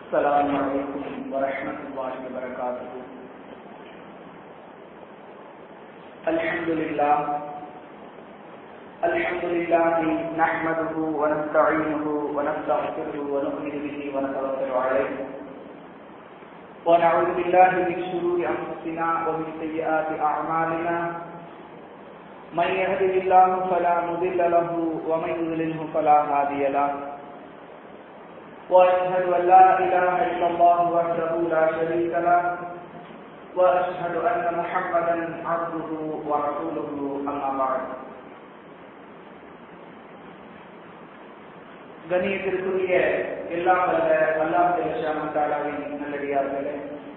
السلام عليكم ورحمة الله وبركاته الحمد لله الحمد لله نحمده ونستعينه ونستغفره ونؤمن به ونتوكل عليه ونعوذ بالله من شرور انفسنا ومن سيئات اعمالنا من يهده الله فلا مضل له ومن يضلله فلا هادي له واشهد ان لا اله الا الله وحده لا شريك له واشهد ان محمدا عبده ورسوله اما بعد கணியத்திற்குரிய எல்லாம் வல்ல அல்லாஹ் தாலாவின் நல்லடியார்களே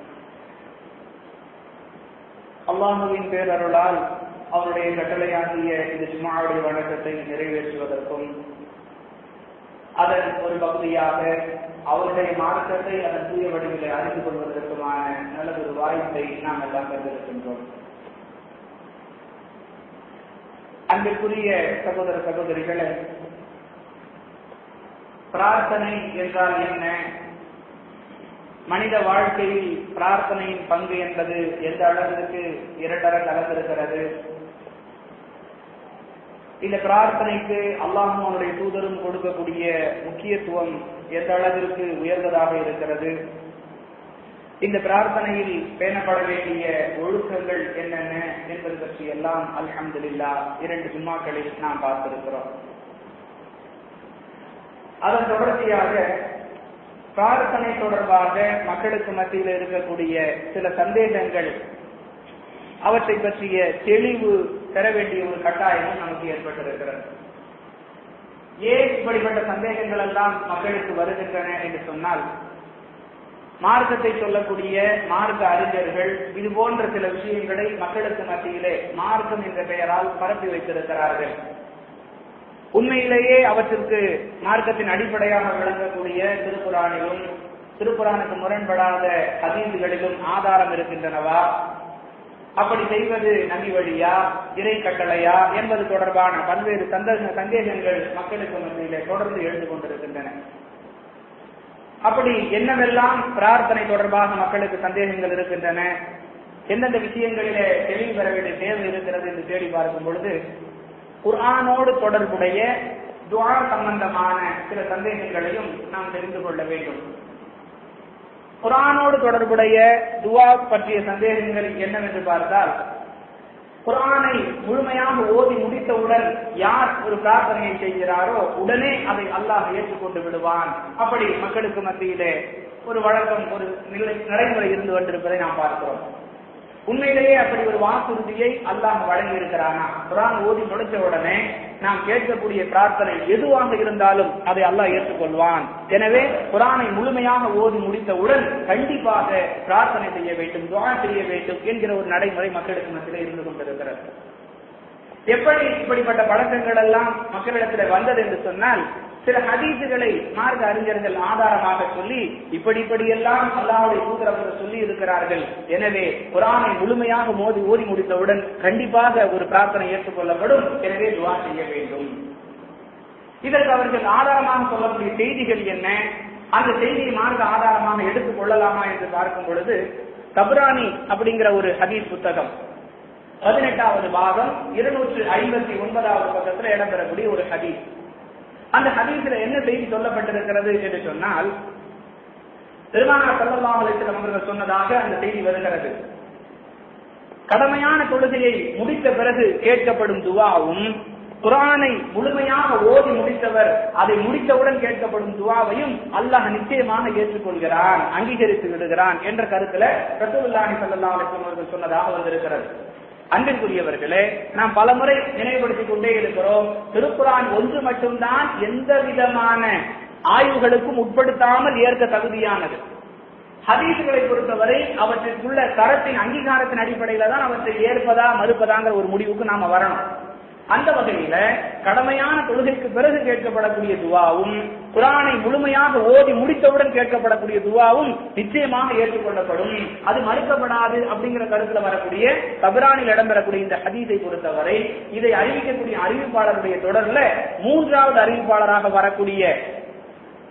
அல்லாஹுவின் பேரருளால் அவருடைய கட்டளையாகிய இந்த ஜுமாவுடைய வணக்கத்தை நிறைவேற்றுவதற்கும் அதன் ஒரு பகுதியாக அவருடைய மார்க்கத்தை அதன் தூய வடிவிலை அறிந்து கொள்வதற்குமான நல்லதொரு வாய்ப்பை நாம் எல்லாம் பெற்றிருக்கின்றோம் அன்பிற்குரிய சகோதர சகோதரிகளே பிரார்த்தனை என்றால் என்ன மனித வாழ்க்கையில் பிரார்த்தனையின் பங்கு என்பது எந்த அளவிற்கு இரண்டர கலந்திருக்கிறது இந்த பிரார்த்தனைக்கு அல்லாஹும் அவனுடைய தூதரும் கொடுக்கக்கூடிய முக்கியத்துவம் எந்த அளவிற்கு உயர்ந்ததாக இருக்கிறது இந்த பிரார்த்தனையில் பேணப்பட வேண்டிய ஒழுக்கங்கள் என்னென்ன என்பது பற்றி எல்லாம் அல்ஹம்துல்லா இரண்டு ஜும்மாக்களில் நாம் பார்த்திருக்கிறோம் அதன் தொடர்ச்சியாக பிரார்த்தனை தொடர்பாக மக்களுக்கு மத்தியில் இருக்கக்கூடிய சில சந்தேகங்கள் அவற்றை பற்றிய தெளிவு பெற வேண்டிய ஒரு கட்டாயமும் நமக்கு ஏற்பட்டிருக்கிறது ஏன் இப்படிப்பட்ட சந்தேகங்கள் எல்லாம் மக்களுக்கு வருகின்றன என்று சொன்னால் மார்க்கத்தை சொல்லக்கூடிய மார்க்க அறிஞர்கள் இது போன்ற சில விஷயங்களை மக்களுக்கு மத்தியிலே மார்க்கம் என்ற பெயரால் பரப்பி வைத்திருக்கிறார்கள் உண்மையிலேயே அவற்றிற்கு மார்க்கத்தின் அடிப்படையாக விளங்கக்கூடிய திருக்குறானிலும் திருக்குறானுக்கு முரண்படாத ஹதீசுகளிலும் ஆதாரம் இருக்கின்றனவா அப்படி செய்வது நபி வழியா இறை கட்டளையா என்பது தொடர்பான பல்வேறு சந்தேக சந்தேகங்கள் மக்களுக்கு மத்தியிலே தொடர்ந்து எழுந்து கொண்டிருக்கின்றன அப்படி என்னவெல்லாம் பிரார்த்தனை தொடர்பாக மக்களுக்கு சந்தேகங்கள் இருக்கின்றன எந்தெந்த விஷயங்களிலே தெளிவு பெற வேண்டிய தேவை இருக்கிறது என்று தேடி பார்க்கும் பொழுது குர்ஆனோடு தொடர்புடைய துவா சம்பந்தமான சில சந்தேகங்களையும் நாம் தெரிந்து கொள்ள வேண்டும் குரானோடு தொடர்புடைய துவா பற்றிய சந்தேகங்கள் என்னவென்று பார்த்தால் குரானை முழுமையாக ஓதி முடித்தவுடன் யார் ஒரு பிரார்த்தனையை செய்கிறாரோ உடனே அதை அல்லாஹ் ஏற்றுக்கொண்டு விடுவான் அப்படி மக்களுக்கு மத்தியிலே ஒரு வழக்கம் ஒரு நிலை நடைமுறை இருந்து கொண்டிருப்பதை நாம் பார்க்கிறோம் உண்மையிலேயே அப்படி ஒரு வாக்குறுதியை அல்லாஹ் வழங்கி இருக்கிறானா குரான் ஓதி முடிச்ச உடனே நாம் கேட்கக்கூடிய பிரார்த்தனை எதுவாக இருந்தாலும் அதை அல்லாஹ் ஏற்றுக்கொள்வான் எனவே குரானை முழுமையாக ஓதி முடித்தவுடன் கண்டிப்பாக பிரார்த்தனை செய்ய வேண்டும் துவா செய்ய வேண்டும் என்கிற ஒரு நடைமுறை மக்களுக்கு மத்தியில் இருந்து கொண்டிருக்கிறது எப்படி இப்படிப்பட்ட பழக்கங்கள் எல்லாம் மக்களிடத்தில் வந்தது என்று சொன்னால் சில ஹதீசுகளை மார்க்க அறிஞர்கள் ஆதாரமாக சொல்லி இப்படி இப்படியெல்லாம் அல்லாவுடைய தூதரவர்கள் சொல்லி இருக்கிறார்கள் எனவே குரானை முழுமையாக மோதி ஓதி முடித்தவுடன் கண்டிப்பாக ஒரு பிரார்த்தனை ஏற்றுக்கொள்ளப்படும் எனவே துவா செய்ய வேண்டும் இதற்கு அவர்கள் ஆதாரமாக சொல்லக்கூடிய செய்திகள் என்ன அந்த செய்தியை மார்க்க ஆதாரமாக எடுத்துக் கொள்ளலாமா என்று பார்க்கும் பொழுது தபுரானி அப்படிங்கிற ஒரு ஹதீஸ் புத்தகம் பதினெட்டாவது பாகம் இருநூற்று ஐம்பத்தி ஒன்பதாவது பக்கத்தில் இடம்பெறக்கூடிய ஒரு ஹதீஸ் அந்த ஹதீஸ்ல என்ன செய்தி சொல்லப்பட்டிருக்கிறது என்று சொன்னால் பெருமானார் சல்லல்லாஹு அலைஹி வஸல்லம் அவர்கள் சொன்னதாக அந்த செய்தி வருகிறது கடமையான தொழுகையை முடித்த பிறகு கேட்கப்படும் துவாவும் குரானை முழுமையாக ஓதி முடித்தவர் அதை முடித்தவுடன் கேட்கப்படும் துவாவையும் அல்லாஹ் நிச்சயமாக ஏற்றுக்கொள்கிறான் அங்கீகரித்து விடுகிறான் என்ற கருத்துல ரசூலுல்லாஹி ஸல்லல்லாஹு அலைஹி வஸல்லம் அவர்கள் சொன்னதாக வந்திருக்கிறது அன்பிற்குரியவர்களே நாம் பலமுறை நினைவுபடுத்திக் கொண்டே இருக்கிறோம் திருக்குறான் ஒன்று மட்டும்தான் எந்த விதமான ஆய்வுகளுக்கும் உட்படுத்தாமல் ஏற்க தகுதியானது ஹதீசுகளை பொறுத்தவரை அவற்றிற்குள்ள தரத்தின் அங்கீகாரத்தின் அடிப்படையில தான் அவற்றை ஏற்பதா மறுப்பதாங்கிற ஒரு முடிவுக்கு நாம வரணும் அந்த வகையில கடமையான தொழுகைக்கு பிறகு கேட்கப்படக்கூடிய துவாவும் குரானை முழுமையாக ஓதி முடித்தவுடன் கேட்கப்படக்கூடிய துவாவும் நிச்சயமாக ஏற்றுக்கொள்ளப்படும் அது மறுக்கப்படாது அப்படிங்கிற கருத்துல வரக்கூடிய தபரானில் இடம்பெறக்கூடிய இந்த ஹதீஸை பொறுத்தவரை இதை அறிவிக்கக்கூடிய அறிவிப்பாளருடைய தொடர்ல மூன்றாவது அறிவிப்பாளராக வரக்கூடிய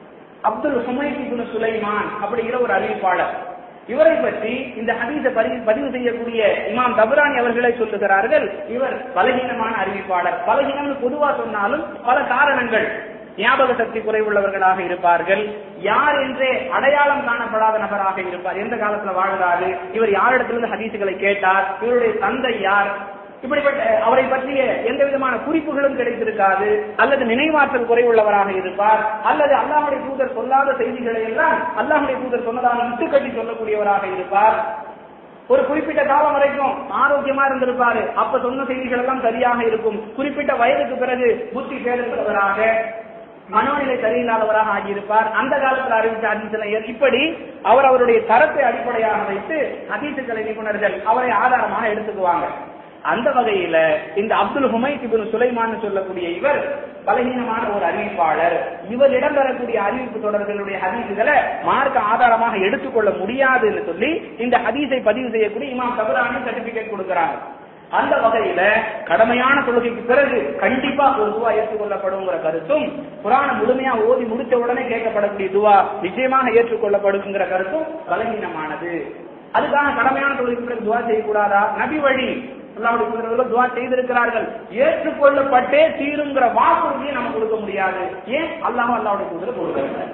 அப்துல் ஹுமைத் இப்னு சுலைமான் அப்படிங்கிற ஒரு அறிவிப்பாளர் இவரை பற்றி இந்த ஹதீஸை பதிவு பதிவு செய்யக்கூடிய இமாம் தபரானி அவர்களே சொல்லுகிறார்கள் இவர் பலகீனமான அறிவிப்பாளர் பலகீனம்னு பொதுவா சொன்னாலும் பல காரணங்கள் ஞாபக சக்தி குறைவுள்ளவர்களாக இருப்பார்கள் யார் என்றே அடையாளம் காணப்படாத நபராக இருப்பார் எந்த காலத்துல வாழ்கிறாரு இவர் யாரிடத்திலிருந்து ஹதீசுகளை கேட்டார் இவருடைய தந்தை யார் இப்படிப்பட்ட அவரை பற்றிய எந்த விதமான குறிப்புகளும் கிடைத்திருக்காது அல்லது நினைவாற்றல் குறைவுள்ளவராக இருப்பார் அல்லது அல்லாஹுடைய தூதர் சொல்லாத செய்திகளை எல்லாம் அல்லாஹுடைய தூதர் சொன்னதாக விட்டுக்கட்டி சொல்லக்கூடியவராக இருப்பார் ஒரு குறிப்பிட்ட காலம் வரைக்கும் ஆரோக்கியமா இருந்திருப்பாரு அப்ப சொன்ன செய்திகள் எல்லாம் சரியாக இருக்கும் குறிப்பிட்ட வயதுக்கு பிறகு புத்தி பேருந்தவராக மனோநிலை சரியில்லாதவராக ஆகியிருப்பார் அந்த காலத்தில் அறிவித்த ஹதீஸ்ல இப்படி அவர் அவருடைய தரத்தை அடிப்படையாக வைத்து ஹதீசுகளை நிபுணர்கள் அவரை ஆதாரமாக எடுத்துக்குவாங்க அந்த வகையில இந்த அப்துல் ஹுமைத் இப்னு சுலைமான் சொல்லக்கூடிய இவர் பலகீனமான ஒரு அறிவிப்பாளர் இவர் இடம்பெறக்கூடிய அறிவிப்பு தொடர்களுடைய ஹதீசுகளை மார்க்க ஆதாரமாக எடுத்துக்கொள்ள முடியாதுன்னு சொல்லி இந்த ஹதீஸை பதிவு செய்யக்கூடிய இமாம் தபரானி சர்டிபிகேட் கொடுக்கிறாங்க அந்த வகையில கடமையான தொழுகைக்கு பிறகு கண்டிப்பா ஒரு துவா ஏற்றுக்கொள்ளப்படுங்கிற கருத்தும் புராண முழுமையா ஓதி முடிச்ச உடனே கேட்கப்படக்கூடிய துவா நிச்சயமாக ஏற்றுக்கொள்ளப்படுங்கிற கருத்தும் பலகீனமானது அதுக்காக கடமையான தொழுகைக்கு பிறகு துவா செய்யக்கூடாதா நபி வழி அல்லாவுடைய தூதர்கள் துவா செய்திருக்கிறார்கள் ஏற்றுக்கொள்ளப்பட்டே தீருங்கிற வாக்குறுதியை நம்ம கொடுக்க முடியாது ஏன் அல்லாஹ் அல்லாவுடைய தூதர் கொடுக்கிறார்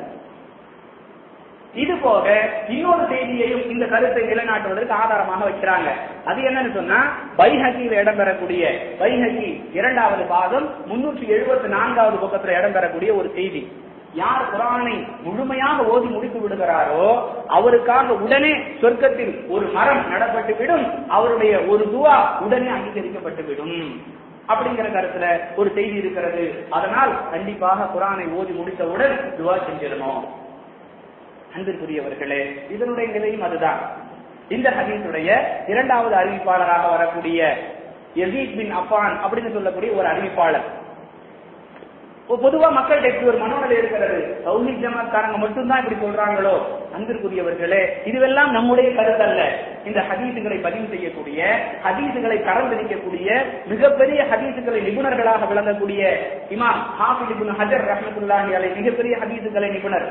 இது போக இன்னொரு செய்தியையும் இந்த கருத்தை நிலைநாட்டுவதற்கு ஆதாரமாக வைக்கிறாங்க அது என்னன்னு சொன்னா பைஹகியில் இடம்பெறக்கூடிய பைஹகி இரண்டாவது பாகம் முன்னூற்றி எழுபத்தி நான்காவது பக்கத்துல இடம்பெறக்கூடிய ஒரு செய்தி யார் குரானை முழுமையாக ஓதி முடித்து விடுகிறாரோ அவருக்காக உடனே சொர்க்கத்தில் ஒரு மரம் நடப்பட்டு விடும் அவருடைய ஒரு துவா உடனே அங்கீகரிக்கப்பட்டு விடும் அப்படிங்கிற கருத்துல ஒரு செய்தி இருக்கிறது அதனால் கண்டிப்பாக குரானை ஓதி முடித்தவுடன் துவா செஞ்சிடணும் அன்பிற்குரியவர்களே இதனுடைய நிலையும் அதுதான் இந்த ஹதீஸுடைய இரண்டாவது அறிவிப்பாளராக வரக்கூடிய யசீத் பின் அப்பான் அப்படின்னு சொல்லக்கூடிய ஒரு அறிவிப்பாளர் பொதுவா மக்கள்கிட்ட இப்படி ஒரு மனோநிலை இருக்கிறது சௌஹி ஜமாத்காரங்க மட்டும்தான் இப்படி சொல்றாங்களோ அன்பிற்குரியவர்களே இதுவெல்லாம் நம்முடைய கருத்தல்ல இந்த ஹதீசுகளை பதிவு செய்யக்கூடிய ஹதீசுகளை கலந்தளிக்கக்கூடிய மிகப்பெரிய ஹதீசுகளை நிபுணர்களாக விளங்கக்கூடிய இமாம் ஹாஃபில் இப்னு ஹஜர் ரஹ்மத்துல்லாஹி அலை மிகப்பெரிய ஹதீசுகளை நிபுணர்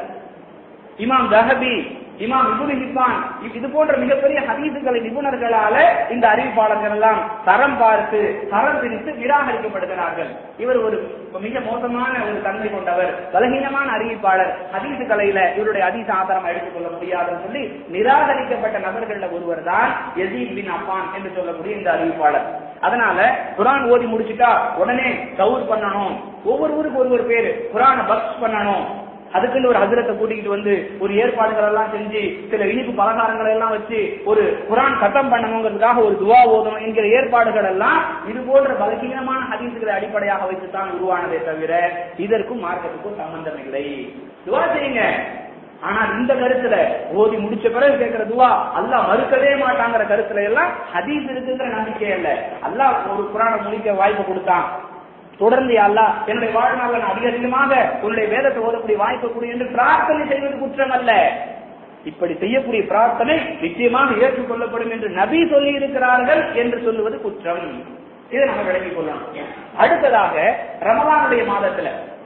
இமாம் தஹபி இமாம் இபுனு ஹிப்பான் இது போன்ற மிகப்பெரிய ஹதீசுகளை நிபுணர்களால இந்த அறிவிப்பாளர்கள் எல்லாம் தரம் பார்த்து தரம் பிரித்து நிராகரிக்கப்படுகிறார்கள் இவர் ஒரு மிக மோசமான ஒரு தன்மை கொண்டவர் பலகீனமான அறிவிப்பாளர் ஹதீசு கலையில இவருடைய ஹதீஸ் ஆதாரம் எடுத்துக்கொள்ள முடியாதுன்னு சொல்லி நிராகரிக்கப்பட்ட நபர்கள்ல ஒருவர் தான் யசீத் பின் அப்பான் என்று சொல்லக்கூடிய இந்த அறிவிப்பாளர் அதனால குரான் ஓதி முடிச்சுட்டா உடனே சவுர் பண்ணணும் ஒவ்வொரு ஊருக்கு ஒரு ஒரு பேரு குரானை பக்ஸ் பண்ணணும் அதுக்குன்னு ஒரு ஹசரத்தை கூட்டிகிட்டு வந்து ஒரு ஏற்பாடுகள் எல்லாம் செஞ்சு சில இனிப்பு பலகாரங்கள் எல்லாம் வச்சு ஒரு குரான் கட்டம் பண்ணணுங்கிறதுக்காக ஒரு துவா ஓதணும் என்கிற ஏற்பாடுகள் எல்லாம் இது போன்ற பலகீனமான ஹதீசுகளை அடிப்படையாக வைத்து தான் உருவானதே தவிர இதற்கும் மார்க்கத்துக்கும் சம்பந்தம் இல்லை துவா செய்யுங்க ஆனால் இந்த கருத்துல ஓதி முடிச்ச பிறகு கேட்கிற துவா அல்லாஹ் மறுக்கவே மாட்டாங்கிற கருத்துல எல்லாம் ஹதீஸ் இருக்குங்கிற நம்பிக்கை இல்ல அல்லாஹ் ஒரு குரானை முடிக்க வாய்ப்பு கொடுத்தான் தொடர்ந்து அல்லா என்னுடைய வாழ்நாள் நான் அதிக அதிகமாக உன்னுடைய வேதத்தை ஓதக்கூடிய வாய்ப்பு கொடு என்று பிரார்த்தனை செய்வது குற்றம் அல்ல இப்படி செய்யக்கூடிய பிரார்த்தனை நிச்சயமாக ஏற்றுக்கொள்ளப்படும் என்று நபி சொல்லி இருக்கிறார்கள் என்று சொல்லுவது குற்றம் இதை நம்ம விளங்கிக் கொள்ளணும் அடுத்ததாக ரமலானுடைய மாதத்துல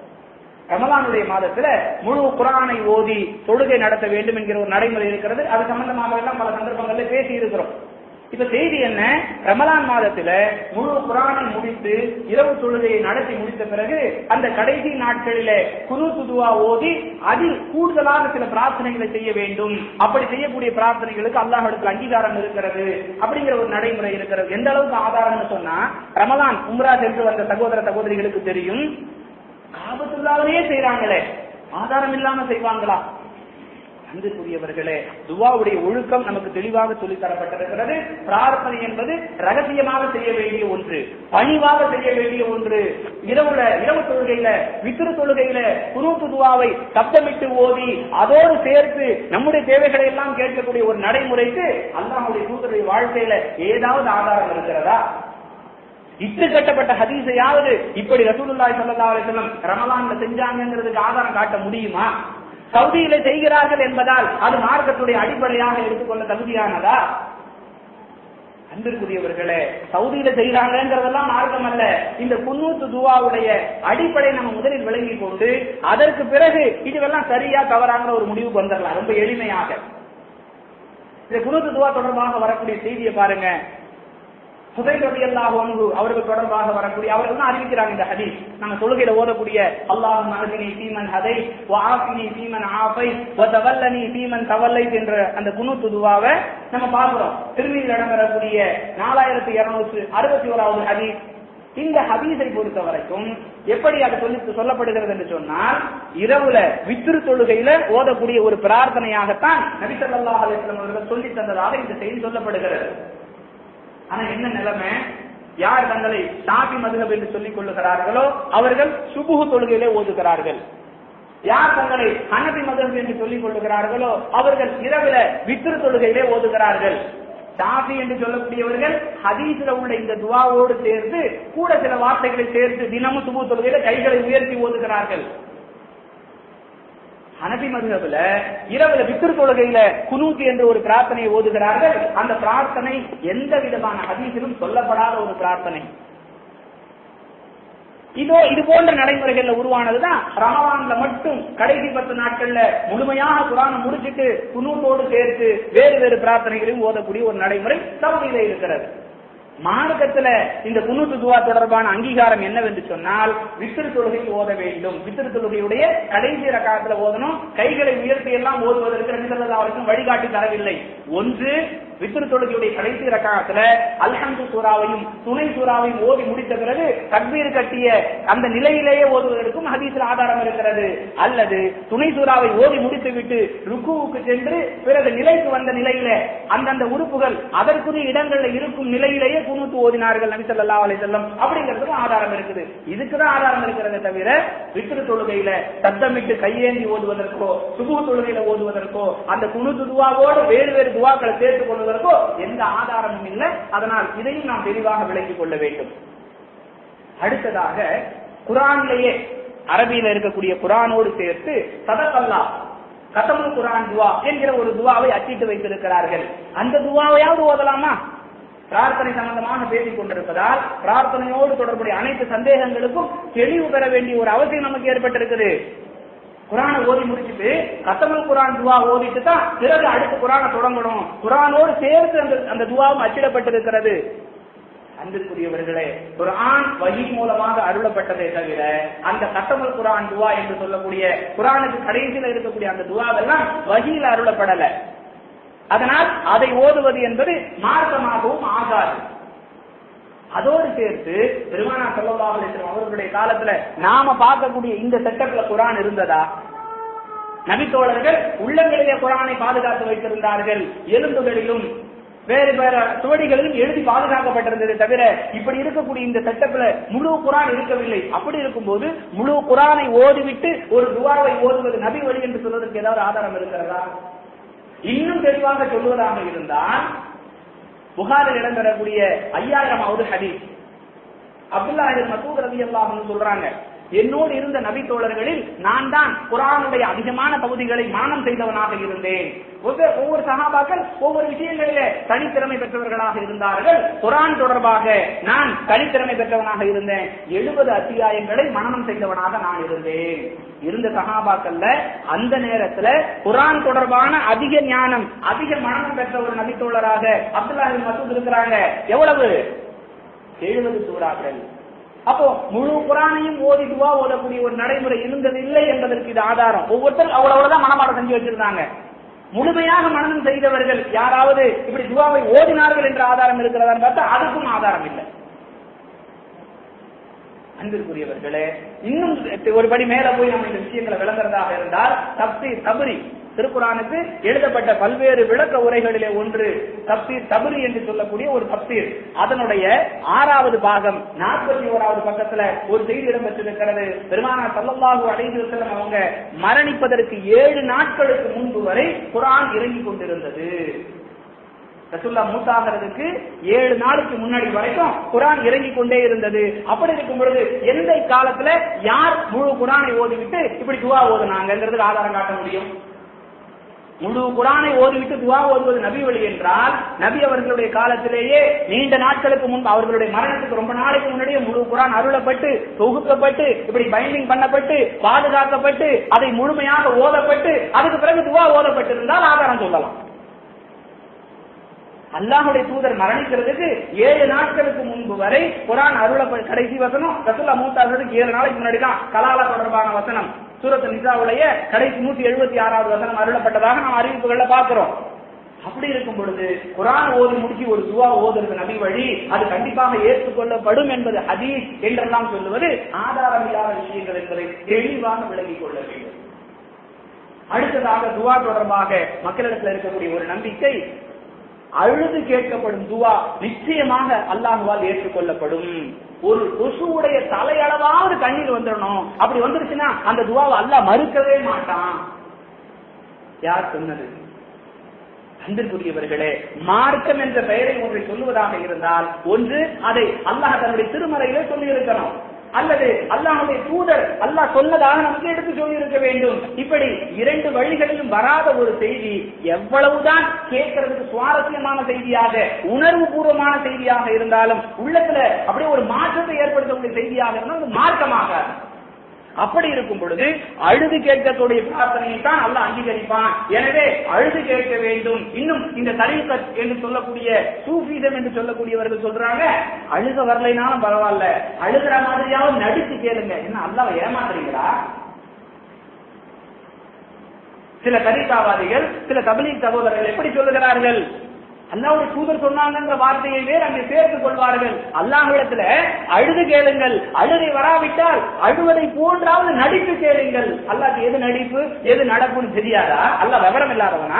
ரமலானுடைய மாதத்துல முழு குரானை ஓதி தொழுகை நடத்த வேண்டும் என்கிற ஒரு நடைமுறை இருக்கிறது அது சம்பந்தமாக எல்லாம் பல சந்தர்ப்பங்கள்ல பேசி இருக்கிறோம் இப்ப செய்தி என்ன ரமலான் மாதத்துல முழு குரானை முடித்து இரவு தொழுகையை நடத்தி முடித்த பிறகு அந்த கடைசி நாட்களில குரு துதுவா ஓதி அதில் கூடுதலாக சில பிரார்த்தனைகளை செய்ய வேண்டும் அப்படி செய்யக்கூடிய பிரார்த்தனைகளுக்கு அல்லாஹிடத்தில் அங்கீகாரம் இருக்கிறது அப்படிங்கிற ஒரு நடைமுறை இருக்கிறது எந்த அளவுக்கு ஆதாரம்னு சொன்னா ரமலான் உம்ரா சென்று வந்த சகோதர சகோதரிகளுக்கு தெரியும் காபத்துள்ளாவே செய்யறாங்களே ஆதாரம் இல்லாம செய்வாங்களா அன்புக்குரியவர்களே துவாவுடைய ஒழுக்கம் நமக்கு தெளிவாக சொல்லித் தரப்பட்டிருக்கிறது பிரார்த்தனை என்பது ரகசியமாக செய்ய வேண்டிய ஒன்று பணிவாக செய்ய வேண்டிய ஒன்று இரவுல இரவு தொழுகையில வித்திரு தொழுகையில குரூப்பு துவாவை சப்தமிட்டு ஓதி அதோடு சேர்த்து நம்முடைய தேவைகளை எல்லாம் கேட்கக்கூடிய ஒரு நடைமுறைக்கு அல்லாஹுடைய தூதருடைய வாழ்க்கையில ஏதாவது ஆதாரம் இருக்கிறதா இட்டு கட்டப்பட்ட ஹதீஸையாவது இப்படி ரசூலுல்லாஹி ஸல்லல்லாஹு அலைஹி வஸல்லம் ரமலான்ல செஞ்சாங்கங்கிறதுக்கு ஆதாரம் காட்ட முடியுமா சவுதியில செய்கிறார்கள் என்பதால் அது மார்க்கத்துடைய அடிப்படையாக எடுத்துக்கொள்ள தகுதியானதா அன்பிற்குரியவர்களே சவுதியில செய்யறாங்கிறதெல்லாம் மார்க்கம் அல்ல இந்த குன்னூத்து துவாவுடைய அடிப்படை நம்ம முதலில் விளங்கி கொண்டு அதற்கு பிறகு இதுவெல்லாம் சரியா தவறாங்கிற ஒரு முடிவுக்கு வந்துடலாம் ரொம்ப எளிமையாக இந்த குன்னூத்து துவா தொடர்பாக வரக்கூடிய செய்தியை பாருங்க சுதை ரவி அல்லாஹ் அவர்கள் தொடர்பாக வரக்கூடிய அவர்கள் தான் அறிவிக்கிறாங்க இந்த ஹதீஸ் நம்ம தொழுகையில ஓதக்கூடிய அல்லாஹ் மகதினி சீமன் ஹதை வாஃபினி சீமன் ஆஃபை வதவல்லனி சீமன் தவல்லை என்ற அந்த குனூத்து துவாவை நம்ம பார்க்கிறோம் திரும்பியில் இடம்பெறக்கூடிய நாலாயிரத்தி இருநூற்று அறுபத்தி ஓராவது ஹதீஸ் இந்த ஹதீஸை பொறுத்த வரைக்கும் எப்படி அது சொல்லி சொல்லப்படுகிறது என்று சொன்னால் இரவுல வித்திரு தொழுகையில ஓதக்கூடிய ஒரு பிரார்த்தனையாகத்தான் நபி ஸல்லல்லாஹு அலைஹி வஸல்லம் அவர்கள் சொல்லி தந்ததாக இந்த செய்தி சொல்லப்படுகிறது ஆனா என்ன நிலைமை யார் தங்களை ஷாபி மதுகப் என்று சொல்லிக் கொள்ளுகிறார்களோ அவர்கள் சுபுகு தொழுகையிலே ஓதுகிறார்கள் யார் தங்களை ஹனபி மதுகப் என்று சொல்லிக் கொள்ளுகிறார்களோ அவர்கள் இரவுல வித்திரு தொழுகையிலே ஓதுகிறார்கள் ஷாஃபி என்று சொல்லக்கூடியவர்கள் ஹதீஸ்ல உள்ள இந்த துவாவோடு சேர்த்து கூட சில வார்த்தைகளை சேர்த்து தினமும் சுபு தொழுகையில கைகளை உயர்த்தி ஓதுகிறார்கள் ஹனபி மதுகபுல இரவுல வித்திரு தொழுகையில குனூத்தி என்று ஒரு பிரார்த்தனையை ஓதுகிறார்கள் அந்த பிரார்த்தனை எந்த விதமான ஹதீஸிலும் சொல்லப்படாத ஒரு பிரார்த்தனை இதோ இது போன்ற நடைமுறைகள்ல உருவானதுதான் ரமவான்ல மட்டும் கடைசி பத்து நாட்கள்ல முழுமையாக குரானை முடிச்சிட்டு குனூத்தோடு சேர்த்து வேறு வேறு பிரார்த்தனைகளையும் ஓதக்கூடிய ஒரு நடைமுறை சமநிலை இருக்கிறது மார்க்கத்துல இந்த குன்னூத்து துவா தொடர்பான அங்கீகாரம் என்னவென்று சொன்னால் வித்திரு தொழுகையில் ஓத வேண்டும் வித்திரு தொழுகையுடைய கடைசி ரகாத்துல ஓதணும் கைகளை உயர்த்தி எல்லாம் ஓதுவதற்கு நபிசல்லா அவருக்கும் வழிகாட்டி தரவில்லை ஒன்று வித்திரு தொழுகையுடைய கடைசி ரகாத்துல அல்ஹம்து சூறாவையும் துணை சூறாவையும் ஓதி முடித்த பிறகு தக்பீர் கட்டிய அந்த நிலையிலேயே ஓதுவதற்கும் ஹதீஸில் ஆதாரம் இருக்கிறது அல்லது துணை சூறாவை ஓதி முடித்து விட்டு ருக்குவுக்கு சென்று பிறகு நிலைக்கு வந்த நிலையில அந்தந்த உறுப்புகள் அதற்குரிய இடங்கள்ல இருக்கும் நிலையிலேயே குனூத்து ஓதினார்கள் நபி ஸல்லல்லாஹு அலைஹி வஸல்லம் அப்படிங்கிறதுக்கு ஆதாரம் இருக்குது இதுக்கு தான் ஆதாரம் இருக்கிறதே தவிர வித்திரு தொழுகையில சத்தமிட்டு கையேந்தி ஓதுவதற்கோ சுபு தொழுகையில ஓதுவதற்கோ அந்த குனூத்து துவாவோடு வேறு வேறு துவாக்களை சேர்த்துக் கொள்வதற்கோ எந்த ஆதாரமும் இல்லை அதனால் இதையும் நாம் தெளிவாக விளங்கிக் கொள்ள வேண்டும் அடுத்ததாக குரானிலேயே அரபியில இருக்கக்கூடிய குரானோடு சேர்த்து சதகல்லா கதமுல் குரான் துவா என்கிற ஒரு துவாவை அச்சிட்டு வைத்திருக்கிறார்கள் அந்த துவாவையாவது ஓதலாமா பிரார்த்தனை சம்பந்தமாக பேசிக் கொண்டிருப்பதால் பிரார்த்தனையோடு தொடர்புடைய அனைத்து சந்தேகங்களுக்கும் தெளிவு பெற வேண்டிய ஒரு அவசியம் நமக்கு ஏற்பட்டிருக்குது குரானை ஓதி முடிச்சுட்டு கத்தமல் குரான் துவா ஓதிட்டு தான் பிறகு அடுத்து குரானை தொடங்கணும் குரானோடு சேர்த்து அந்த அந்த துவாவும் அச்சிடப்பட்டிருக்கிறது அன்பிற்குரியவர்களே குரான் வகி மூலமாக அருளப்பட்டதே தவிர அந்த கத்தமல் குரான் துவா என்று சொல்லக்கூடிய குரானுக்கு கடைசியில் இருக்கக்கூடிய அந்த துவாவெல்லாம் வகியில் அருளப்படல அதனால் அதை ஓதுவது என்பது மார்க்கமாகவும் ஆகாது அதோடு சேர்த்து பெருமானா சல்லல்லாஹு அலைஹி வஸல்லம் அவர்களுடைய காலத்துல நாம பார்க்கக்கூடிய இந்த செட்டப்ல குரான் இருந்ததா நபித்தோழர்கள் உள்ளங்களிலே குரானை பாதுகாத்து வைத்திருந்தார்கள் எலும்புகளிலும் வேறு வேற சுவடிகளிலும் எழுதி பாதுகாக்கப்பட்டிருந்தது தவிர இப்படி இருக்கக்கூடிய இந்த செட்டப்ல முழு குரான் இருக்கவில்லை அப்படி இருக்கும்போது முழு குரானை ஓதிவிட்டு ஒரு துவாவை ஓதுவது நபி வழி என்று சொல்வதற்கு ஏதாவது ஆதாரம் இருக்கிறதா இன்னும் தெளிவாக சொல்வதாக இருந்தால் புகாரில் இடம்பெறக்கூடிய ஐயாயிரமாவது ஹதீஸ் அப்துல்லா மசூத் ரவி அல்லாஹ் சொல்றாங்க என்னோடு இருந்த நபி தோழர்களில் நான் தான் குரானுடைய அதிகமான பகுதிகளை மானம் செய்தவனாக இருந்தேன் ஒவ்வொரு ஒவ்வொரு சகாபாக்கள் ஒவ்வொரு விஷயங்களிலே தனித்திறமை பெற்றவர்களாக இருந்தார்கள் குரான் தொடர்பாக நான் தனித்திறமை பெற்றவனாக இருந்தேன் எழுபது அத்தியாயங்களை மனனம் செய்தவனாக நான் இருந்தேன் இருந்த சகாபாக்கள்ல அந்த நேரத்துல குரான் தொடர்பான அதிக ஞானம் அதிக மனனம் பெற்ற ஒரு நபித்தோழராக அப்துல்லா மசூத் இருக்கிறாங்க எவ்வளவு எழுபது சூறாக்கள் அப்போ முழு குரானையும் ஓதி துவா ஓதக்கூடிய ஒரு நடைமுறை இருந்தது இல்லை என்பதற்கு இது ஆதாரம் ஒவ்வொருத்தர் அவ்வளவுதான் மனமாடம் செஞ்சு வச்சிருந்தாங்க முழுமையாக மனநம் செய்தவர்கள் யாராவது இப்படி துவாவை ஓதினார்கள் என்ற ஆதாரம் இருக்கிறதான்னு பார்த்தா அதுக்கும் ஆதாரம் இல்லை அன்பிற்குரியவர்களே இன்னும் ஒரு படி மேல போய் நம்ம இந்த விஷயங்களை விளங்குறதாக இருந்தால் தப்சீர் தபுரி திருக்குறானுக்கு எழுதப்பட்ட பல்வேறு விளக்க உரைகளிலே ஒன்று தப்சீர் தபுரி என்று சொல்லக்கூடிய ஒரு தப்சீர் அதனுடைய ஆறாவது பாகம் நாற்பத்தி ஓராவது பக்கத்துல ஒரு செய்தி இடம்பெற்றிருக்கிறது பெருமானா சல்லல்லாஹு அலைஹி வஸல்லம் அவங்க மரணிப்பதற்கு ஏழு நாட்களுக்கு முன்பு வரை குரான் இறங்கி கொண்டிருந்தது ரசுல்லா மூத்தாகிறதுக்கு ஏழு நாளுக்கு முன்னாடி வரைக்கும் குரான் இறங்கி கொண்டே இருந்தது அப்படி இருக்கும் பொழுது எந்த காலத்துல யார் முழு குரானை ஓதிவிட்டு இப்படி துவா ஓதுனாங்கிறதுக்கு ஆதாரம் காட்ட முடியும் முழு குரானை ஓதிவிட்டு துவா ஓதுவது நபி வழி என்றால் நபி அவர்களுடைய காலத்திலேயே நீண்ட நாட்களுக்கு முன்பு அவர்களுடைய மரணத்துக்கு ரொம்ப நாளைக்கு முன்னாடியே முழு குரான் அருளப்பட்டு தொகுக்கப்பட்டு இப்படி பைண்டிங் பண்ணப்பட்டு பாதுகாக்கப்பட்டு அதை முழுமையாக ஓதப்பட்டு அதுக்கு பிறகு துவா ஓதப்பட்டிருந்தால் ஆதாரம் சொல்லலாம் அல்லாஹுடைய தூதர் மரணிக்கிறதுக்கு ஏழு நாட்களுக்கு முன்பு வரை குரான் அருள கடைசி வசனம் ரசுல்லா மூத்தாகிறதுக்கு ஏழு நாளைக்கு முன்னாடி தான் கலாலா தொடர்பான வசனம் சூரத் நிசாவுடைய கடைசி நூத்தி எழுபத்தி ஆறாவது வசனம் அருளப்பட்டதாக நாம் அறிவிப்புகள்ல பார்க்கிறோம் அப்படி இருக்கும் பொழுது குரான் ஓதி முடிச்சு ஒரு துவா ஓதுறது நபி வழி அது கண்டிப்பாக ஏற்றுக்கொள்ளப்படும் என்பது ஹதீஸ் என்றெல்லாம் சொல்லுவது ஆதாரம் இல்லாத விஷயங்கள் என்பதை தெளிவாக விளங்கிக் கொள்ள வேண்டும் அடுத்ததாக துவா தொடர்பாக மக்களிடத்தில் இருக்கக்கூடிய ஒரு நம்பிக்கை அழுது கேட்கப்படும் துவா நிச்சயமாக அல்லாஹுவால் ஏற்றுக்கொள்ளப்படும் ஒரு கொசுவுடைய தலையளவாவது கண்ணீர் வந்துடணும் அப்படி வந்துருச்சுன்னா அந்த துவாவை அல்லாஹ் மறுக்கவே மாட்டான் யார் சொன்னது அன்பிற்குரியவர்களே மார்க்கம் என்ற பெயரை ஒன்றை சொல்லுவதாக இருந்தால் ஒன்று அதை அல்லாஹ் தன்னுடைய திருமறையிலே சொல்லி இருக்கணும் அல்லது அல்லாஹுடைய தூதர் அல்லாஹ் சொன்னதாக நமக்கு எடுத்து சொல்லி இருக்க வேண்டும் இப்படி இரண்டு வழிகளிலும் வராத ஒரு செய்தி எவ்வளவுதான் கேட்கறதுக்கு சுவாரஸ்யமான செய்தியாக உணர்வு பூர்வமான செய்தியாக இருந்தாலும் உள்ளத்துல அப்படியே ஒரு மாற்றத்தை ஏற்படுத்தக்கூடிய செய்தியாக இருந்தால் அது மார்க்கமாக அப்படி இருக்கும் பொழுது அழுது கேட்கக்கூடிய பிரார்த்தனையை தான் அல்ல அங்கீகரிப்பான் எனவே அழுது கேட்க வேண்டும் இன்னும் இந்த தரீகத் என்று சொல்லக்கூடிய சூஃபிதம் என்று சொல்லக்கூடியவர்கள் சொல்றாங்க அழுக வரலைனாலும் பரவாயில்ல அழுகிற மாதிரியாவது நடிச்சு கேளுங்க என்ன அல்லாவை ஏமாத்துறீங்களா சில தரிகாவாதிகள் சில தபிலீக் சகோதரர்கள் எப்படி சொல்லுகிறார்கள் அல்லாவுடைய தூதர் சொன்னாங்கன்ற வார்த்தையை வேறு அங்கே சேர்த்துக் கொள்வார்கள் அல்லாஹிடத்துல அழுது கேளுங்கள் அழுகை வராவிட்டால் அழுவதை போன்றாவது நடிப்பு கேளுங்கள் அல்லாஹ் எது நடிப்பு எது நடப்புன்னு தெரியாதா அல்ல விவரம் இல்லாதவனா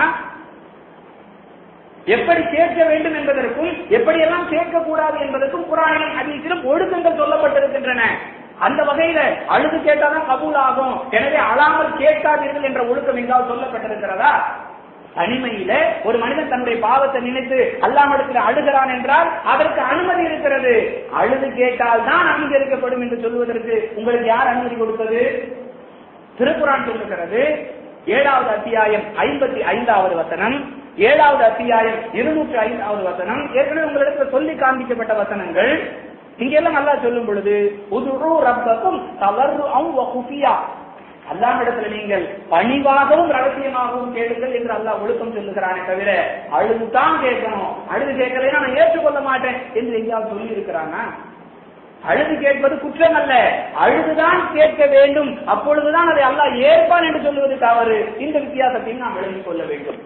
எப்படி சேர்க்க வேண்டும் என்பதற்கும் எப்படியெல்லாம் சேர்க்க கூடாது என்பதற்கும் குரானிலும் ஹதீஸிலும் ஒழுக்கங்கள் சொல்லப்பட்டிருக்கின்றன அந்த வகையில அழுது கேட்டாதான் கபூல் ஆகும் எனவே அழாமல் கேட்காதீர்கள் என்ற ஒழுக்கம் எங்காவது சொல்லப்பட்டிருக்கிறதா தனிமையில ஒரு மனிதன் தன்னுடைய பாவத்தை நினைத்து அல்லாமடத்தில் அழுகிறான் என்றால் அதற்கு அனுமதி இருக்கிறது அழுது கேட்டால் தான் அங்கீகரிக்கப்படும் என்று சொல்வதற்கு உங்களுக்கு யார் அனுமதி கொடுத்தது திருக்குறான் சொல்லுகிறது ஏழாவது அத்தியாயம் ஐம்பத்தி ஐந்தாவது வசனம் ஏழாவது அத்தியாயம் இருநூற்றி ஐந்தாவது வசனம் ஏற்கனவே உங்களிடத்துல சொல்லி காண்பிக்கப்பட்ட வசனங்கள் இங்கெல்லாம் நல்லா சொல்லும் பொழுது உதுரு ரப்பக்கும் தவறு குஃபியா அல்லாஹிடத்துல நீங்கள் பணிவாகவும் ரகசியமாகவும் கேளுங்கள் என்று அல்லாஹ் ஒழுக்கம் சொல்லுகிறானே தவிர அழுதுதான் கேட்கணும் அழுது கேட்கலைன்னா நான் ஏற்றுக்கொள்ள மாட்டேன் என்று எங்கேயாவது சொல்லி இருக்கிறானா அழுது கேட்பது குற்றம் அல்ல அழுதுதான் கேட்க வேண்டும் அப்பொழுதுதான் அதை அல்லாஹ் ஏற்பான் என்று சொல்லுவது தவறு இந்த வித்தியாசத்தையும் நாம் விளங்கிக் கொள்ள வேண்டும்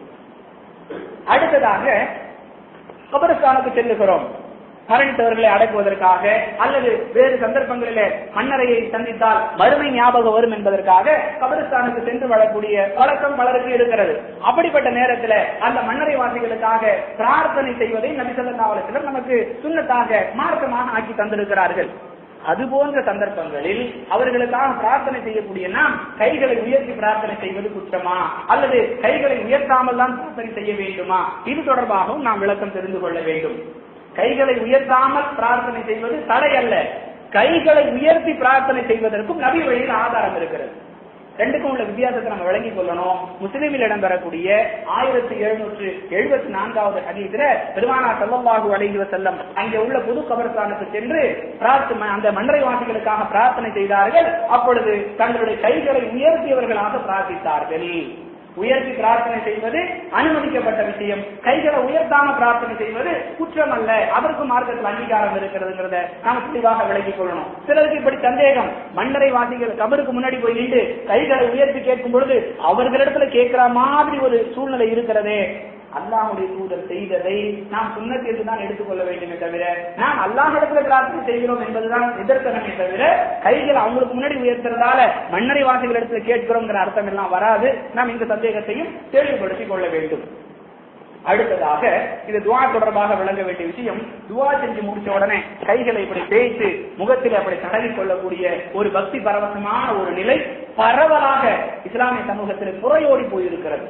அடுத்ததாக கபரஸ்தானுக்கு செல்லுகிறோம் மரணித்தவர்களை அடக்குவதற்காக அல்லது வேறு சந்தர்ப்பங்களிலே மன்னரையை சந்தித்தால் வறுமை ஞாபகம் வரும் என்பதற்காக கபரஸ்தானுக்கு சென்று வரக்கூடிய வழக்கம் பலருக்கு இருக்கிறது அப்படிப்பட்ட நேரத்தில் அந்த மன்னரை வாசிகளுக்காக பிரார்த்தனை செய்வதை நபிசல்லாவலத்திடம் நமக்கு சுண்ணத்தாக மார்க்கமாக ஆக்கி தந்திருக்கிறார்கள் அது போன்ற சந்தர்ப்பங்களில் அவர்களுக்காக பிரார்த்தனை செய்யக்கூடிய நாம் கைகளை உயர்த்தி பிரார்த்தனை செய்வது குற்றமா அல்லது கைகளை உயர்த்தாமல் தான் பிரார்த்தனை செய்ய வேண்டுமா இது தொடர்பாகவும் நாம் விளக்கம் தெரிந்து கொள்ள வேண்டும் கைகளை உயர்த்தாமல் பிரார்த்தனை செய்வது தடை அல்ல கைகளை உயர்த்தி பிரார்த்தனை செய்வதற்கும் நபி வழியில் ஆதாரம் இருக்கிறது ரெண்டுக்கும் உள்ள வித்தியாசத்தை நம்ம விளங்கிக் கொள்ளணும் முஸ்லிமில் இடம்பெறக்கூடிய ஆயிரத்தி எழுநூற்று எழுபத்தி நான்காவது ஹதீஸ்ல பெருமானா செல்லவாகு அலைஹி செல்லம் அங்கே உள்ள புது கபரஸ்தானுக்கு சென்று பிரார்த்தனை அந்த மன்றவாசிகளுக்காக பிரார்த்தனை செய்தார்கள் அப்பொழுது தங்களுடைய கைகளை உயர்த்தியவர்களாக பிரார்த்தித்தார்கள் உயர்த்தி பிரார்த்தனை செய்வது அனுமதிக்கப்பட்ட விஷயம் கைகளை உயர்த்தாம பிரார்த்தனை செய்வது குற்றம் அல்ல அதற்கும் மார்க்கத்தில் அங்கீகாரம் இருக்கிறதுங்கிறத நாம தெளிவாக விளக்கிக் கொள்ளணும் சிலருக்கு இப்படி சந்தேகம் மன்னரை வாசிகள் கபருக்கு முன்னாடி போய் நின்று கைகளை உயர்த்தி கேட்கும் பொழுது அவர்களிடத்துல கேட்கிற மாதிரி ஒரு சூழ்நிலை இருக்கிறதே அல்லாஹுடைய தூதர் செய்ததை நாம் சுண்ணத்திற்கு தான் எடுத்துக்கொள்ள வேண்டுமே தவிர நாம் அல்லாஹிடத்துல பிரார்த்தனை செய்கிறோம் என்பதுதான் எதிர்த்தனமே தவிர கைகள் அவங்களுக்கு முன்னாடி உயர்த்துறதால மன்னரை வாசிகள் இடத்துல கேட்கிறோங்கிற அர்த்தம் எல்லாம் வராது நாம் இந்த சந்தேகத்தையும் தெளிவுபடுத்திக் கொள்ள வேண்டும் அடுத்ததாக இது துவா தொடர்பாக விளங்க வேண்டிய விஷயம் துவா செஞ்சு முடிச்ச உடனே கைகளை இப்படி தேய்த்து முகத்தில் அப்படி தடவி கொள்ளக்கூடிய ஒரு பக்தி பரவசமான ஒரு நிலை பரவலாக இஸ்லாமிய சமூகத்தில் புறையோடி போயிருக்கிறது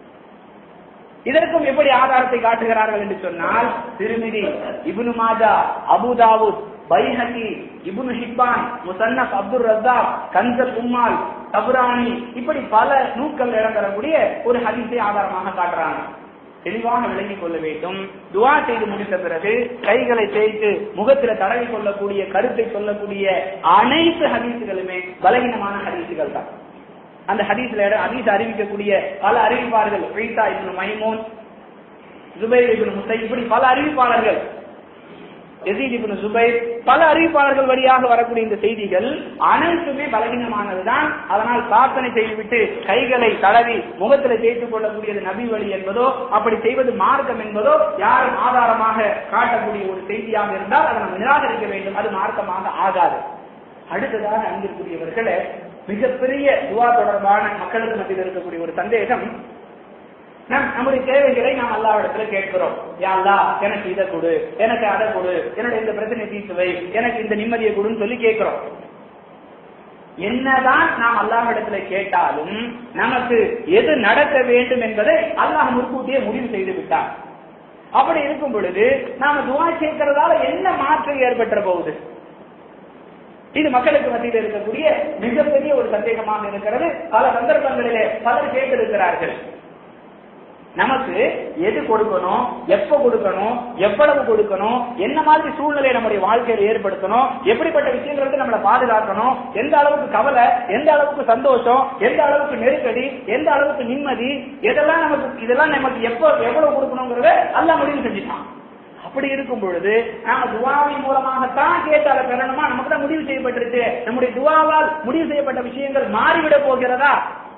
இதற்கும் எப்படி ஆதாரத்தை காட்டுகிறார்கள் என்று சொன்னால் திருமிதி இபுனு மாஜா அபுதாவுத் பைஹகி இபுனு ஹிப்பான் முசன்னப் அப்துல் ரஸ்தாக் கன்சல் உம்மால் தபுராணி இப்படி பல நூக்கள் இடம்பெறக்கூடிய ஒரு ஹதீஸை ஆதாரமாக காட்டுறாங்க தெளிவாக விளங்கிக் கொள்ள வேண்டும் துவா செய்து முடித்த பிறகு கைகளை தேய்த்து முகத்துல தடவி கொள்ளக்கூடிய கருத்தை சொல்லக்கூடிய அனைத்து ஹதீசுகளுமே பலகீனமான ஹதீசுகள் தான் அந்த ஹதீஸ்ல ஹதீஸ் அறிவிக்கக்கூடிய பல அறிவிப்பாளர்கள் ஈசா இப்னு மைமூன் ஜுபைர் இப்னு முசை இப்படி பல அறிவிப்பாளர்கள் எசீத் இப்னு சுபைர் பல அறிவிப்பாளர்கள் வழியாக வரக்கூடிய இந்த செய்திகள் அனைத்துமே பலகீனமானதுதான் அதனால் பிரார்த்தனை செய்துவிட்டு கைகளை தடவி முகத்துல தேய்த்துக் கொள்ளக்கூடியது நபி வழி என்பதோ அப்படி செய்வது மார்க்கம் என்பதோ யாரும் ஆதாரமாக காட்டக்கூடிய ஒரு செய்தியாக இருந்தால் அதை நம்ம நிராகரிக்க வேண்டும் அது மார்க்கமாக ஆகாது அடுத்ததாக அங்கிருக்கூடியவர்களே மிகப்பெரிய துவா தொடர்பான மக்களுக்கு மத்தியில் இருக்கக்கூடிய ஒரு சந்தேகம் நம் நம்முடைய தேவைகளை நாம் அல்லாவிடத்துல கேட்கிறோம் யா அல்லாஹ் எனக்கு இதை கொடு எனக்கு அதை கொடு என்னுடைய இந்த பிரச்சனை தீர்த்து வை எனக்கு இந்த நிம்மதியை கொடுன்னு சொல்லி கேட்கிறோம் என்னதான் நாம் அல்லாஹ்விடத்துல கேட்டாலும் நமக்கு எது நடக்க வேண்டும் என்பதை அல்லாஹ் முன்கூட்டியே முடிவு செய்து விட்டார் அப்படி இருக்கும் பொழுது நாம துவா கேட்கறதால என்ன மாற்றம் ஏற்பட்ட போகுது இது மக்களுக்கு மத்தியில் இருக்கக்கூடிய மிகப்பெரிய ஒரு சந்தேகமாக இருக்கிறது பல சந்தர்ப்பங்களிலே பலர் கேட்டிருக்கிறார்கள் நமக்கு எது கொடுக்கணும் எப்ப கொடுக்கணும் எவ்வளவு கொடுக்கணும் என்ன மாதிரி சூழ்நிலை நம்முடைய வாழ்க்கையில ஏற்படுத்தணும் எப்படிப்பட்ட விஷயங்கள் வந்து நம்மளை பாதுகாக்கணும் எந்த அளவுக்கு கவலை எந்த அளவுக்கு சந்தோஷம் எந்த அளவுக்கு நெருக்கடி எந்த அளவுக்கு நிம்மதி இதெல்லாம் நமக்கு இதெல்லாம் நமக்கு எப்ப எவ்வளவு கொடுக்கணுங்கிறத எல்லாம் முடிவு செஞ்சுட்டான் அப்படி இருக்கும் பொழுது நாம துவாவின் மூலமாகத்தான் கேட்டு அதை பெறணுமா நமக்கு தான் முடிவு செய்யப்பட்டிருக்கு நம்முடைய துவாவால் முடிவு செய்யப்பட்ட விஷயங்கள் மாறிவிட போகிறதா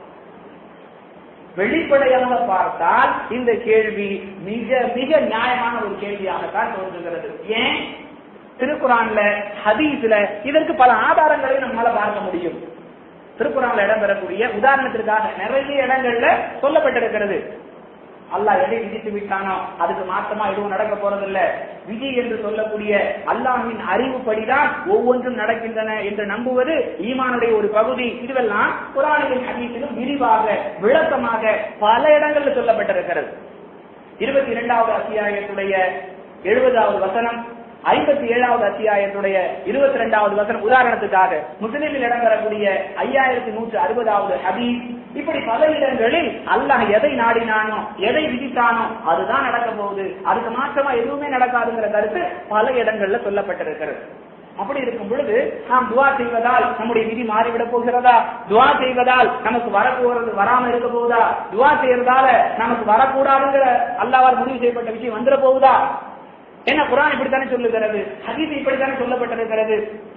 வெளிப்படையாக பார்த்தால் இந்த கேள்வி மிக மிக நியாயமான ஒரு கேள்வியாகத்தான் தோன்றுகிறது ஏன் திருக்குறான்ல ஹதீஸ்ல இதற்கு பல ஆதாரங்களை நம்மளால பார்க்க முடியும் திருக்குறான்ல இடம்பெறக்கூடிய உதாரணத்திற்காக நிறைய இடங்கள்ல சொல்லப்பட்டிருக்கிறது அல்லாஹ் எதை விதித்து விட்டானோ அதுக்கு மாற்றமா எதுவும் நடக்க போறதில்ல விதி என்று சொல்லக்கூடிய அல்லாஹின் அறிவுப்படிதான் ஒவ்வொன்றும் நடக்கின்றன என்று நம்புவது ஈமானுடைய ஒரு பகுதி இதுவெல்லாம் குரானிலும் ஹதீஸிலும் விரிவாக விளக்கமாக பல இடங்களில் சொல்லப்பட்டிருக்கிறது இருபத்தி இரண்டாவது அத்தியாயத்துடைய எழுபதாவது வசனம் ஐம்பத்தி ஏழாவது அத்தியாயத்துடைய இருபத்தி ரெண்டாவது வசனம் உதாரணத்துக்காக முஸ்லிமில் இடம்பெறக்கூடிய ஐயாயிரத்தி நூற்று அறுபதாவது ஹபீஸ் இப்படி பல இடங்களில் அல்லாஹ் எதை நாடினானோ எதை விதித்தானோ அதுதான் நடக்க போகுது அதுக்கு மாற்றமா எதுவுமே நடக்காதுங்கிற கருத்து பல இடங்கள்ல சொல்லப்பட்டிருக்கிறது அப்படி இருக்கும் பொழுது நாம் துவா செய்வதால் நம்முடைய விதி மாறிவிட போகிறதா துவா செய்வதால் நமக்கு வரப்போறது வராம இருக்க போகுதா துவா செய்யறதால நமக்கு வரக்கூடாதுங்கிற அல்லாவால் முடிவு செய்யப்பட்ட விஷயம் வந்துட போகுதா என்ன குரான் இப்படித்தானே சொல்லுகிறது ஹதீஸ் இப்படித்தானே சொல்லப்பட்டிருக்கிறது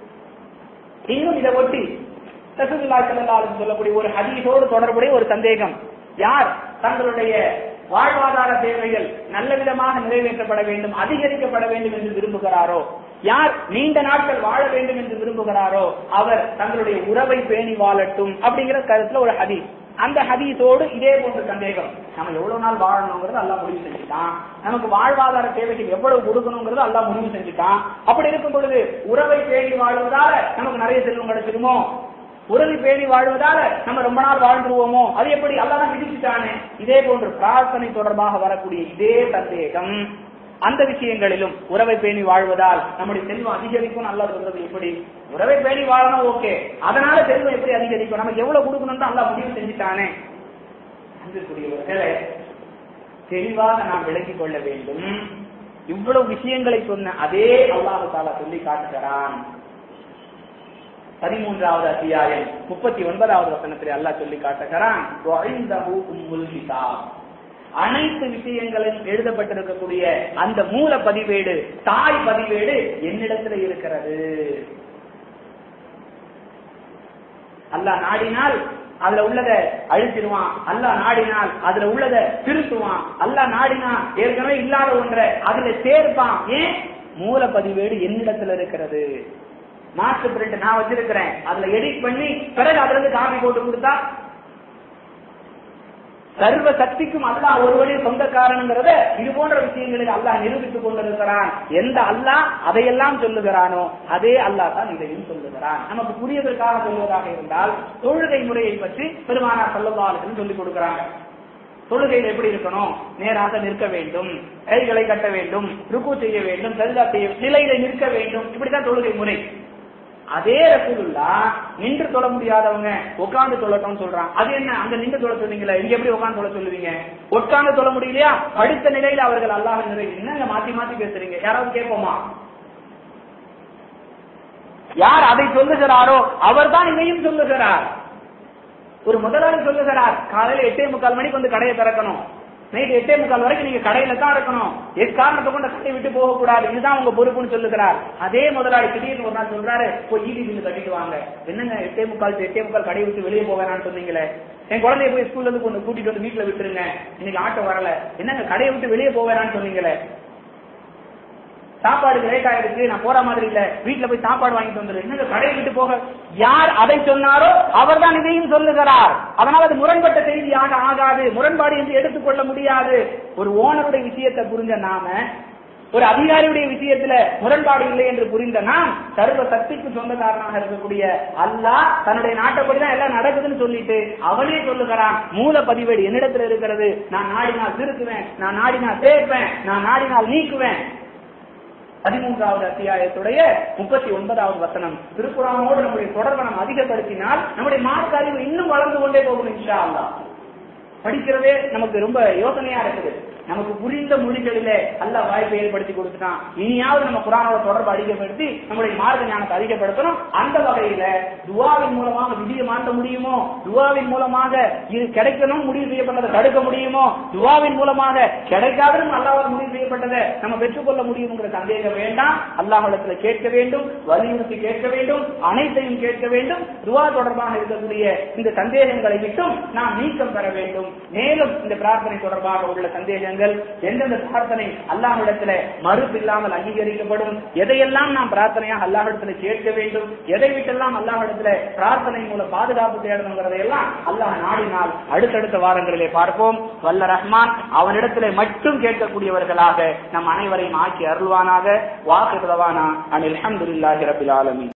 இன்னும் இதை ஒட்டி ரசூலுல்லாஹி ஸல்லல்லாஹு அலைஹி சொல்லக்கூடிய ஒரு ஹதீஸோடு தொடர்புடைய ஒரு சந்தேகம் யார் தங்களுடைய வாழ்வாதார தேவைகள் நல்ல விதமாக நிறைவேற்றப்பட வேண்டும் அதிகரிக்கப்பட வேண்டும் என்று விரும்புகிறாரோ யார் நீண்ட நாட்கள் வாழ வேண்டும் என்று விரும்புகிறாரோ அவர் தங்களுடைய உறவை பேணி வாழட்டும் அப்படிங்கிற கருத்துல ஒரு ஹதீஸ் அந்த ஹதீஸோடு இதே போன்ற சந்தேகம் நம்ம எவ்வளவு நாள் வாழணுங்கிறது எல்லாம் முடிவு செஞ்சுட்டான் நமக்கு வாழ்வாதார தேவைகள் எவ்வளவு கொடுக்கணுங்கிறது எல்லாம் முடிவு செஞ்சுட்டான் அப்படி இருக்கும் பொழுது உறவை பேணி வாழ்வதால நமக்கு நிறைய செல்வம் கிடைச்சிருமோ உறவை பேணி வாழ்வதால நம்ம ரொம்ப நாள் வாழ்ந்துருவோமோ அது எப்படி அல்லாதான் விதிச்சுட்டானே இதே போன்று பிரார்த்தனை தொடர்பாக வரக்கூடிய இதே சந்தேகம் அந்த விஷயங்களிலும் உறவை பேணி வாழ்வதால் நம்முடைய செல்வம் அதிகரிக்கும் நல்லா சொல்றது எப்படி உறவை பேணி வாழணும் ஓகே அதனால செல்வம் எப்படி அதிகரிக்கும் நமக்கு எவ்வளவு கொடுக்கணும்னு அல்லா முடிவு செஞ்சுட்டானே அன்புக்குரியவர்களே தெளிவாக நாம் விளங்கிக் கொள்ள வேண்டும் இவ்வளவு விஷயங்களை சொன்ன அதே அல்லாஹு தாலா சொல்லி காட்டுகிறான் பதிமூன்றாவது அத்தியாயம் முப்பத்தி ஒன்பதாவது வசனத்தில் அல்லாஹ் சொல்லி காட்டுகிறான் அனைத்து விஷயங்களும் எழுதப்பட்டிருக்கக்கூடிய அந்த மூல பதிவேடு தாய் பதிவேடு என்னிடத்துல இருக்கிறது அல்லாஹ் நாடினால் அதுல உள்ளத அழிச்சிருவான் அல்லாஹ் நாடினால் அதுல உள்ளத திருத்துவான் அல்லாஹ் நாடினா ஏற்கனவே இல்லாத ஒன்றை அதுல சேர்ப்பான் ஏன் மூல பதிவேடு என்னிடத்துல இருக்கிறது மாஸ்டர் பிரிண்ட் நான் வச்சிருக்கிறேன் அதுல எடிட் பண்ணி பிறகு அதுல இருந்து காப்பி போட்டு கொடுத்தா சர்வ சக்திக்கும் அல்லாஹ் ஒருவனே சொந்தக்காரனுங்கிறத இது போன்ற விஷயங்களில் அல்லாஹ் நிரூபித்துக் கொண்டிருக்கிறான் எந்த அல்லாஹ் அதையெல்லாம் சொல்லுகிறானோ அதே அல்லாஹ் தான் இதையும் சொல்லுகிறான் நமக்கு புரியதற்காக சொல்வதாக இருந்தால் தொழுகை முறையை பற்றி பெருமானா சொல்லவாளர்கள் சொல்லிக் கொடுக்கிறாங்க தொழுகையில் எப்படி இருக்கணும் நேராக நிற்க வேண்டும் கைகளை கட்ட வேண்டும் ருக்கு செய்ய வேண்டும் சரிதா செய்ய நிலையில நிற்க வேண்டும் இப்படிதான் தொழுகை முறை அதே ரசூலுல்லா நின்று தொழ முடியாதவங்க உட்கார்ந்து தொழட்டும் சொல்றான் அது என்ன அங்க நின்று தொழ சொன்னீங்களே இங்க எப்படி உட்கார்ந்து தொழ சொல்லுவீங்க உட்கார்ந்து தொழ முடியலையா படித்த நிலையில அவர்கள் அல்லாஹ் நிறை என்னங்க மாத்தி மாத்தி பேசுறீங்க யாராவது கேட்போமா யார் அதை சொல்லுகிறாரோ அவர்தான் இதையும் சொல்லுகிறார் ஒரு முதலாளி சொல்லுகிறார் காலையில எட்டே முக்கால் மணிக்கு வந்து கடையை திறக்கணும் நைட் எட்டே முக்கால் வரைக்கும் நீங்க கடையில தான் இருக்கணும் எக்காரணத்தை கொண்டு கடையை விட்டு போக கூடாது இதுதான் உங்க பொறுப்புன்னு சொல்லுகிறார் அதே முதலாளி திடீர்னு ஒரு நாள் சொல்றாரு போய் ஈடி பில்லு கட்டிட்டு வாங்க என்னங்க எட்டே முக்கால் to எட்டே முக்கால் கடையை விட்டு வெளியே போவேனான்னு சொன்னீங்களே என் குழந்தைய போய் ஸ்கூல்ல இருந்து கொண்டு கூட்டிட்டு வந்து வீட்டுல விட்டுருங்க இன்னைக்கு ஆட்டோ வரல என்னங்க கடையை விட்டு வெளியே போவேனான்னு சொன்னீங்களே சாப்பாடு லேட் ஆயிடுச்சு நான் போற மாதிரி இல்ல வீட்டுல போய் சாப்பாடு வாங்கிட்டு வந்துரு என்னங்க கடையை விட்டு போக யார் அதை சொன்னாரோ அவர்தான் இதையும் சொல்லுகிறார் அதனால அது முரண்பட்ட செய்தியாக ஆகாது முரண்பாடு என்று எடுத்துக்கொள்ள முடியாது ஒரு ஓனருடைய விஷயத்தை புரிஞ்ச நாம ஒரு அதிகாரியுடைய விஷயத்துல முரண்பாடு இல்லை என்று புரிந்த நாம் சர்வ சக்திக்கு சொந்தக்காரனாக இருக்கக்கூடிய அல்லாஹ் தன்னுடைய நாட்டப்படிதான் எல்லாம் நடக்குதுன்னு சொல்லிட்டு அவனே சொல்லுகிறான் மூல பதிவேடு என்னிடத்துல இருக்கிறது நான் நாடினால் திருக்குவேன் நான் நாடினால் சேர்ப்பேன் நான் நாடினால் நீக்குவேன் பதிமூன்றாவது அத்தியாயத்துடைய முப்பத்தி ஒன்பதாவது வசனம் திருக்குறானோடு நம்முடைய தொடர்பை நம்ம அதிகப்படுத்தினால் நம்முடைய மார்க்க அறிவு இன்னும் வளர்ந்து கொண்டே போகும் இன்ஷா அல்லாஹ் படிக்கிறதே நமக்கு ரொம்ப யோசனையா இருக்குது நமக்கு புரிந்த மொழிகளிலே அல்லாஹ் வாய்ப்பை ஏற்படுத்தி கொடுத்துட்டான் இனியாவது நம்ம குரானோட தொடர்பு அதிகப்படுத்தி நம்முடைய மார்க்க ஞானத்தை அதிகப்படுத்தணும் அந்த வகையில துவாவின் மூலமாக விதியை மாற்ற முடியுமோ துவாவின் மூலமாக இது கிடைக்கணும் முடிவு செய்யப்பட்டதை தடுக்க முடியுமோ துவாவின் மூலமாக கிடைக்காதும் அல்லாஹ் முடிவு செய்யப்பட்டதை நம்ம பெற்றுக்கொள்ள முடியுங்கிற சந்தேகம் வேண்டாம் அல்லாஹிடத்துல கேட்க வேண்டும் வலியுறுத்தி கேட்க வேண்டும் அனைத்தையும் கேட்க வேண்டும் துவா தொடர்பாக இருக்கக்கூடிய இந்த சந்தேகங்களை விட்டும் நாம் நீக்கம் பெற வேண்டும் மேலும் இந்த பிரார்த்தனை தொடர்பாக உள்ள சந்தேகங்கள் எந்தெந்த பிரார்த்தனை அல்லாஹ்விடத்துல மறுப்பு இல்லாமல் அங்கீகரிக்கப்படும் எதையெல்லாம் நாம் பிரார்த்தனையாக அல்லாஹ்விடத்துல கேட்க வேண்டும் எதை விட்டெல்லாம் அல்லாஹ்விடத்துல பிரார்த்தனை மூலம் பாதுகாப்பு தேடணுங்கிறதையெல்லாம் அல்லாஹ் நாடினால் அடுத்தடுத்த வாரங்களிலே பார்ப்போம் வல்ல ரஹ்மான் அவனிடத்திலே மட்டும் கேட்கக்கூடியவர்களாக நம் அனைவரையும் ஆக்கி அருள்வானாக வாக்குதவானா அனில் அஹமதுல்லாஹி ரபில் ஆலமீன்